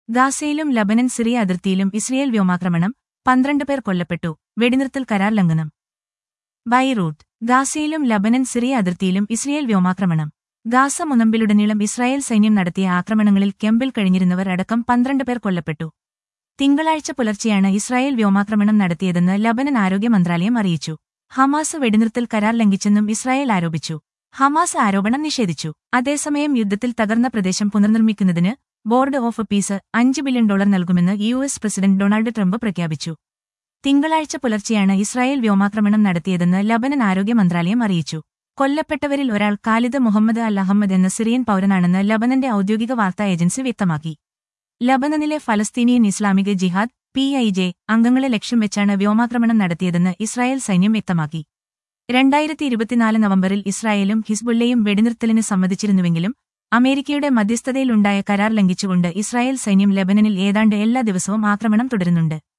ഗാസയിലും Lebanon Syria അതിർത്തിയിലും Israel വ്യോമാക്രമണം പന്ത്രണ്ട് പേർ കൊല്ലപ്പെട്ടു വെടിനിർത്തൽ കരാർ ലംഘനം ബൈറൂട്ട് ഗാസയിലും ലബനൻ സിറിയ അതിർത്തിയിലും ഇസ്രയേൽ വ്യോമാക്രമണം ഗാസ മുനമ്പിലുടനീളം ഇസ്രായേൽ സൈന്യം നടത്തിയ ആക്രമണങ്ങളിൽ ക്യാമ്പിൽ കഴിഞ്ഞിരുന്നവർ അടക്കം പന്ത്രണ്ട് പേർ കൊല്ലപ്പെട്ടു തിങ്കളാഴ്ച പുലർച്ചെയാണ് ഇസ്രായേൽ വ്യോമാക്രമണം നടത്തിയതെന്ന് ലബനൻ ആരോഗ്യ മന്ത്രാലയം അറിയിച്ചു ഹമാസ് വെടിനിർത്തൽ കരാർ ലംഘിച്ചെന്നും ഇസ്രായേൽ ആരോപിച്ചു ഹമാസ് ആരോപണം നിഷേധിച്ചു അതേസമയം യുദ്ധത്തിൽ തകർന്ന പ്രദേശം പുനർനിർമ്മിക്കുന്നതിന് ബോർഡ് ഓഫ് പീസ് അഞ്ച് ബില്യൺ ഡോളർ നൽകുമെന്ന് U S president Donald Trump പ്രഖ്യാപിച്ചു തിങ്കളാഴ്ച പുലർച്ചെയാണ് ഇസ്രായേൽ വ്യോമാക്രമണം നടത്തിയതെന്ന് ലബനൻ ആരോഗ്യ മന്ത്രാലയം അറിയിച്ചു കൊല്ലപ്പെട്ടവരിൽ ഒരാൾ ഖാലിദ് മുഹമ്മദ് അൽ അഹമ്മദ് എന്ന സിറിയൻ പൌരനാണെന്ന് ലബനന്റെ ഔദ്യോഗിക വാർത്താ ഏജൻസി വ്യക്തമാക്കി ലബനനിലെ ഫലസ്തീനിയൻ ഇസ്ലാമിക ജിഹാദ് പി ഐ ജെ അംഗങ്ങളെ ലക്ഷ്യം വെച്ചാണ് വ്യോമാക്രമണം നടത്തിയതെന്ന് ഇസ്രായേൽ സൈന്യം വ്യക്തമാക്കി രണ്ടായിരത്തി ഇരുപത്തിനാല് നവംബറിൽ ഇസ്രായേലും ഹിസ്ബുള്ളയും വെടിനിർത്തലിന് സമ്മതിച്ചിരുന്നുവെങ്കിലും അമേരിക്കയുടെ മധ്യസ്ഥതയിലുണ്ടായ കരാർ ലംഘിച്ചുകൊണ്ട് ഇസ്രായേൽ സൈന്യം ലബനനിൽ ഏതാണ്ട് എല്ലാ ദിവസവും ആക്രമണം തുടരുന്നുണ്ട്